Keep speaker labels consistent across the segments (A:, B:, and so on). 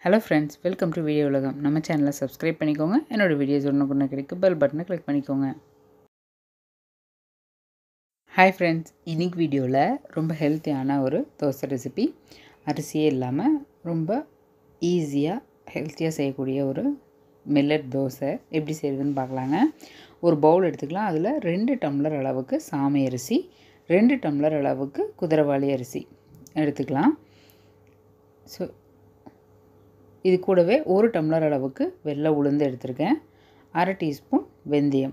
A: hello friends welcome to video Ulagam நம்ம சேனலை subscribe பண்ணிக்கோங்க என்னோடய வீடியோஸ் ஒன்று கொண்டு கிடைக்கும் பெல் பட்டனை கிளிக் பண்ணிக்கோங்க ஹாய் ஃப்ரெண்ட்ஸ் இன்னைக்கு வீடியோவில் ரொம்ப ஹெல்த்தியான ஒரு தோசை ரெசிபி அரிசியே இல்லாமல் ரொம்ப ஈஸியாக ஹெல்த்தியாக செய்யக்கூடிய ஒரு மில்லட் தோசை எப்படி செய்கிறதுன்னு பார்க்கலாங்க ஒரு பவுல் எடுத்துக்கலாம் அதில் ரெண்டு டம்ளர் அளவுக்கு சாமை அரிசி ரெண்டு டம்ளர் அளவுக்கு குதிரவாளி அரிசி எடுத்துக்கலாம் ஸோ இது கூடவே ஒரு டம்ளர் அளவுக்கு வெள்ளை உளுந்து எடுத்திருக்கேன் அரை டீஸ்பூன் வெந்தயம்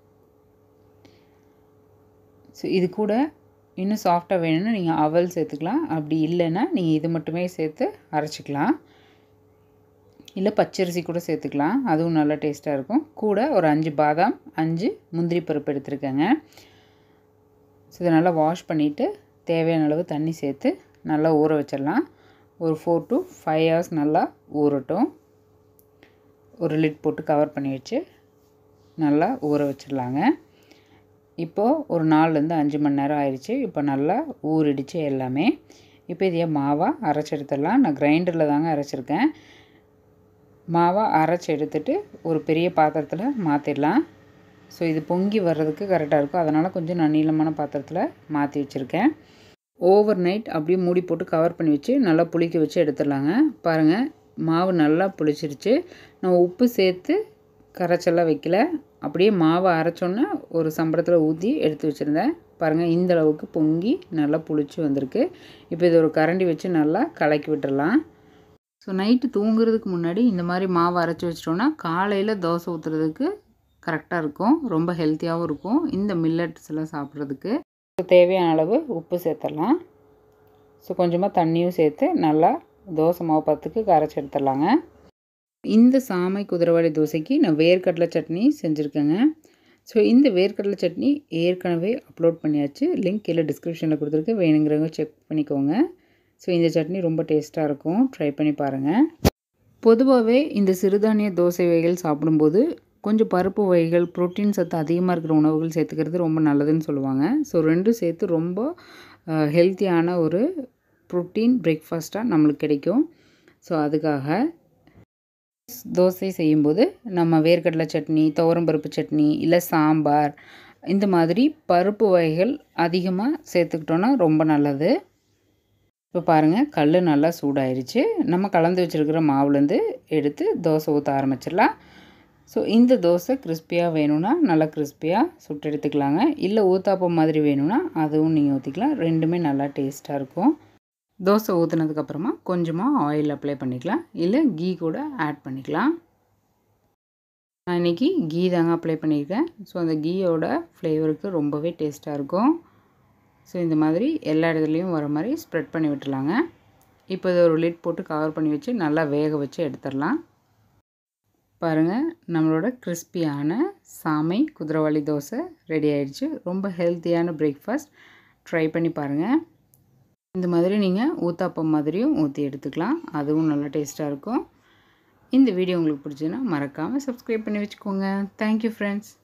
A: ஸோ இது கூட இன்னும் சாஃப்டாக வேணும்னா நீங்கள் அவல் சேர்த்துக்கலாம் அப்படி இல்லைன்னா நீங்கள் இது மட்டுமே சேர்த்து அரைச்சிக்கலாம் இல்லை பச்சரிசி கூட சேர்த்துக்கலாம் அதுவும் நல்லா டேஸ்ட்டாக இருக்கும் கூட ஒரு அஞ்சு பாதாம் அஞ்சு முந்திரி பருப்பு எடுத்துருக்கேங்க ஸோ இதை நல்லா வாஷ் பண்ணிவிட்டு தேவையான அளவு தண்ணி சேர்த்து நல்லா ஊற வச்சிடலாம் ஒரு ஃபோர் டு ஃபைவ் ஹவர்ஸ் நல்லா ஊறட்டும் ஒரு லிட் போட்டு கவர் பண்ணி வச்சு நல்லா ஊற வச்சிடலாங்க இப்போது ஒரு நாலுலேருந்து அஞ்சு மணி நேரம் ஆயிடுச்சு இப்போ நல்லா ஊறிடுச்சு எல்லாமே இப்போ இதையே மாவாக அரைச்சி எடுத்துடலாம் நான் கிரைண்டரில் தாங்க அரைச்சிருக்கேன் மாவாக அரைச்சி எடுத்துட்டு ஒரு பெரிய பாத்திரத்தில் மாற்றிடலாம் ஸோ இது பொங்கி வர்றதுக்கு கரெக்டாக இருக்கும் அதனால் கொஞ்சம் நான் நீளமான பாத்திரத்தில் மாற்றி வச்சுருக்கேன் ஓவர் நைட் அப்படியே மூடி போட்டு கவர் பண்ணி வச்சு நல்லா புளிக்க வச்சு எடுத்துடலாங்க பாருங்கள் மாவு நல்லா புளிச்சிருச்சு நான் உப்பு சேர்த்து கரைச்செல்லாம் வைக்கல அப்படியே மாவை அரைச்சோன்னே ஒரு சம்பளத்தில் ஊற்றி எடுத்து வச்சுருந்தேன் பாருங்கள் இந்த அளவுக்கு பொங்கி நல்லா புளிச்சு வந்திருக்கு இப்போ இது ஒரு கரண்டி வச்சு நல்லா கலக்கி விட்டுடலாம் ஸோ நைட்டு தூங்குறதுக்கு முன்னாடி இந்த மாதிரி மாவு அரைச்சி வச்சிட்டோன்னா காலையில் தோசை ஊற்றுறதுக்கு கரெக்டாக இருக்கும் ரொம்ப ஹெல்த்தியாகவும் இருக்கும் இந்த மில்லட்ஸ் எல்லாம் சாப்பிட்றதுக்கு தேவையான அளவு உப்பு சேர்த்துடலாம் ஸோ கொஞ்சமாக தண்ணியும் சேர்த்து நல்லா தோசை மாவு பத்துக்கு கரைச்சி எடுத்துடலாங்க இந்த சாமை குதிரவாளி தோசைக்கு நான் வேர்க்கடலை சட்னி செஞ்சுருக்கேங்க ஸோ இந்த வேர்க்கடலை சட்னி ஏற்கனவே அப்லோட் பண்ணியாச்சு லிங்க் கீழே டிஸ்கிரிப்ஷனில் கொடுத்துருக்கு வேணுங்கிறவங்க செக் பண்ணிக்கோங்க ஸோ இந்த சட்னி ரொம்ப டேஸ்ட்டாக இருக்கும் ட்ரை பண்ணி பாருங்கள் பொதுவாகவே இந்த சிறுதானிய தோசை வகைகள் சாப்பிடும்போது கொஞ்சம் பருப்பு வகைகள் ப்ரோட்டீன் சத்து அதிகமாக இருக்கிற உணவுகள் சேர்த்துக்கிறது ரொம்ப நல்லதுன்னு சொல்லுவாங்க ஸோ ரெண்டும் சேர்த்து ரொம்ப ஹெல்த்தியான ஒரு ப்ரோட்டீன் பிரேக்ஃபாஸ்ட்டாக நம்மளுக்கு கிடைக்கும் ஸோ அதுக்காக தோசை செய்யும்போது நம்ம வேர்க்கடலை சட்னி துவரம்பருப்பு சட்னி இல்லை சாம்பார் இந்த மாதிரி பருப்பு வகைகள் அதிகமாக சேர்த்துக்கிட்டோன்னா ரொம்ப நல்லது இப்போ பாருங்கள் கல் நல்லா சூடாயிருச்சு நம்ம கலந்து வச்சுருக்கிற மாவுலேருந்து எடுத்து தோசை ஊற்ற ஆரம்பிச்சிடலாம் ஸோ இந்த தோசை கிறிஸ்பியாக வேணும்னா நல்லா கிறிஸ்பியாக சுட்டு எடுத்துக்கலாங்க இல்லை ஊத்தாப்பம் மாதிரி வேணும்னா அதுவும் நீங்கள் ஊற்றிக்கலாம் ரெண்டுமே நல்லா டேஸ்ட்டாக இருக்கும் தோசை ஊற்றுனதுக்கப்புறமா கொஞ்சமாக ஆயில் அப்ளை பண்ணிக்கலாம் இல்லை கீ கூட ஆட் பண்ணிக்கலாம் நான் இன்றைக்கி கீ தாங்க அப்ளை பண்ணியிருக்கேன் ஸோ அந்த கீயோட ஃப்ளேவருக்கு ரொம்பவே டேஸ்ட்டாக இருக்கும் ஸோ இந்த மாதிரி எல்லா இடத்துலையும் வர மாதிரி ஸ்ப்ரெட் பண்ணி விட்டுலாங்க இப்போ இதை ஒரு லிட் போட்டு கவர் பண்ணி வச்சு நல்லா வேக வச்சு எடுத்துடலாம் பாருங்கள் நம்மளோட கிறிஸ்பியான சாமை குதிரவாளி தோசை ரெடி ஆயிடுச்சு ரொம்ப ஹெல்த்தியான பிரேக்ஃபாஸ்ட் ட்ரை பண்ணி பாருங்கள் இந்த மாதிரி நீங்கள் ஊத்தாப்பம் மாதிரியும் ஊற்றி எடுத்துக்கலாம் அதுவும் நல்லா டேஸ்ட்டாக இருக்கும் இந்த வீடியோ உங்களுக்கு பிடிச்சதுன்னா மறக்காமல் சப்ஸ்கிரைப் பண்ணி வச்சுக்கோங்க தேங்க்யூ ஃப்ரெண்ட்ஸ்